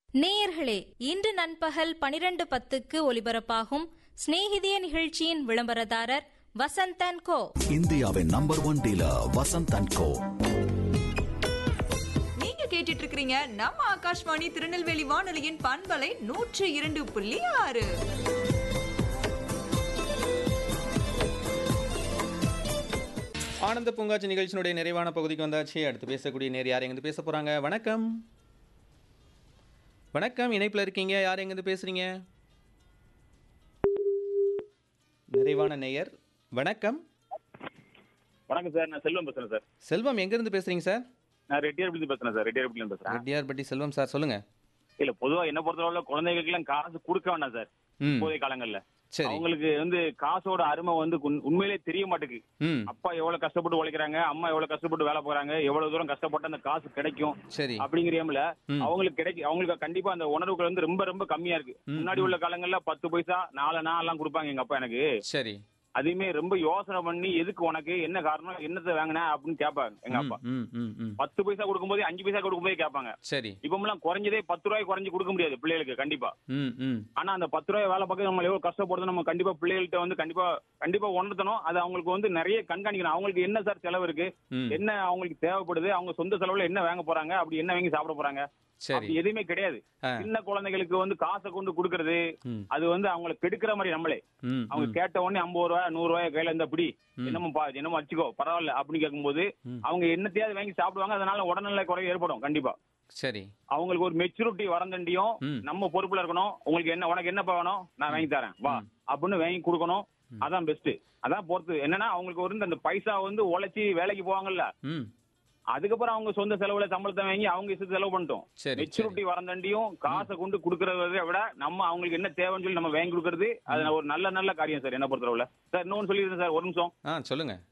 நேயர்களே இன்று நண்பகல் பனிரெண்டு பத்துக்கு ஒலிபரப்பாகும் சிநேகிதிய நிகழ்ச்சியின் விளம்பரதாரர் வசந்தன் கோ இந்தியாவின் number one dealer Vasanth and co நீங்க கேட்டுட்டு இருக்கிறீங்க நம்ம ஆகாஷ்வாணி திருநெல்வேலி வானொலியின் பண்பலை நூற்று இரண்டு புள்ளி ஆறு ஆனந்த பூங்காட்சி நிகழ்ச்சியினுடைய நிறைவான பகுதிக்கு வந்தாச்சு அடுத்து பேசக்கூடிய நேர் யார் எங்கேருந்து பேச போறாங்க வணக்கம் வணக்கம் இணைப்பில் இருக்கீங்க யார் எங்கேருந்து பேசுறீங்க நிறைவான நேயர் வணக்கம் வணக்கம் சார் நான் செல்வம் பேசுறேன் சார் செல்வம் எங்கேருந்து பேசுறீங்க சார் நான் ரெட்டியார்பட்டி பேசுறேன் சார் ரெட்டியார்பட்டில பேசுறேன் ரெட்டியார்பட்டி செல்வம் சார் சொல்லுங்க இல்ல பொதுவா என்ன பொறுத்தளவுல குழந்தைகளுக்கு எல்லாம் காசு கொடுக்க வேண்டாம் சார் ம் இப்போதைய காலங்கள்ல சரி அவங்களுக்கு வந்து காசோட அருமை வந்து உண்- உண்மையிலே தெரிய மாட்டேங்குது ம் அப்பா எவ்வளவு கஷ்டப்பட்டு உழைக்கிறாங்க அம்மா எவ்வளவு கஷ்டப்பட்டு வேலை போறாங்க எவ்வளவு தூரம் கஷ்டப்பட்டு அந்த காசு கிடைக்கும் சரி அப்படிங்கிறியம்ல ம். அவங்களுக்கு கிடைக்கும் அவங்களுக்கு கண்டிப்பா அந்த உணர்வுகள் வந்து ரொம்ப ரொம்ப கம்மியா இருக்கு ம், முன்னாடி உள்ள காலங்கள்ல பத்து பைசா நாலு நாள் எல்லாம் கொடுப்பாங்க எங்க அப்பா எனக்கு சரி அதையுமே ரொம்ப யோசனை பண்ணி எதுக்கு உனக்கு என்ன காரணம் என்னத்தை வாங்கின அப்படின்னு கேட்பாங்க எங்க அப்பா ம் ம் ம் பத்து பைசா கொடுக்கும்போது அஞ்சு பைசா கொடுக்கும்போதே கேட்பாங்க சரி இப்பமெல்லாம் குறைஞ்சதே பத்து ரூபாய் குறைஞ்சு கொடுக்க முடியாது பிள்ளைகளுக்கு கண்டிப்பா ம் ம் ஆனா அந்த பத்து ரூபாய் வேலை பார்க்க நம்ம எவ்வளவு கஷ்டப்படுறது நம்ம கண்டிப்பா பிள்ளைகள்கிட்ட வந்து கண்டிப்பா கண்டிப்பா உணர்த்தணும் அது அவங்களுக்கு வந்து நிறைய கண்காணிக்கணும் அவங்களுக்கு என்ன சார் செலவு இருக்கு ம் என்ன அவங்களுக்கு தேவைப்படுது அவங்க சொந்த செலவுல என்ன வாங்க போறாங்க அப்படி என்ன வாங்கி சாப்பிட போறாங்க சரி அப்படி எதுவுமே கிடையாது ஆ. சின்ன குழந்தைகளுக்கு வந்து காசை கொண்டு கொடுக்கறது ம் அது வந்து அவங்களை கெடுக்கிற மாதிரி நம்மளே ம் அவங்க ம் கேட்ட உடனே ஐம்பது ரூபாய் நூறு ரூபாய் கையில இருந்தா பிடி ம். என்னமோ பா என்னமோ வச்சுக்கோ பரவாயில்ல அப்படின்னு கேட்கும்போது ம். அவங்க என்னத்தையாவது வாங்கி சாப்பிடுவாங்க அதனால உடல்நல குறைவு ஏற்படும் கண்டிப்பா சரி அவங்களுக்கு ஒரு மெச்சூரிட்டி வரந்தண்டியும் ம். நம்ம பொறுப்புல இருக்கணும் உங்களுக்கு என்ன உனக்கு என்னப்பா வேணும் நான் வாங்கி தரேன் வா அப்படின்னு வாங்கி கொடுக்கணும் அதான் பெஸ்ட் அதான் பொறுத்து என்னன்னா அவங்களுக்கு ஒரு இந்த பைசா வந்து உழைச்சி வேலைக்கு போவாங்கல்ல ம் அதுக்கப்புறம் அவங்க சொந்த செலவுல சம்பளத்தை வாங்கி அவங்க இஷ்டத்துக்கு செலவு பண்ணிட்டோம் சரி மெச்சூரிட்டி வரந்தண்டியும் காசை கொண்டு கொடுக்கறத விட நம்ம அவங்களுக்கு என்ன தேவைன்னு சொல்லி நம்ம வாங்கி கொடுக்கறது அது ஒரு நல்ல நல்ல காரியம் சார் என்ன பொறுத்தளவுல சார் இன்னொன்னு சொல்லிடுறேன் சார் ஒரு நிமிஷம் ஆ சொல்லுங்க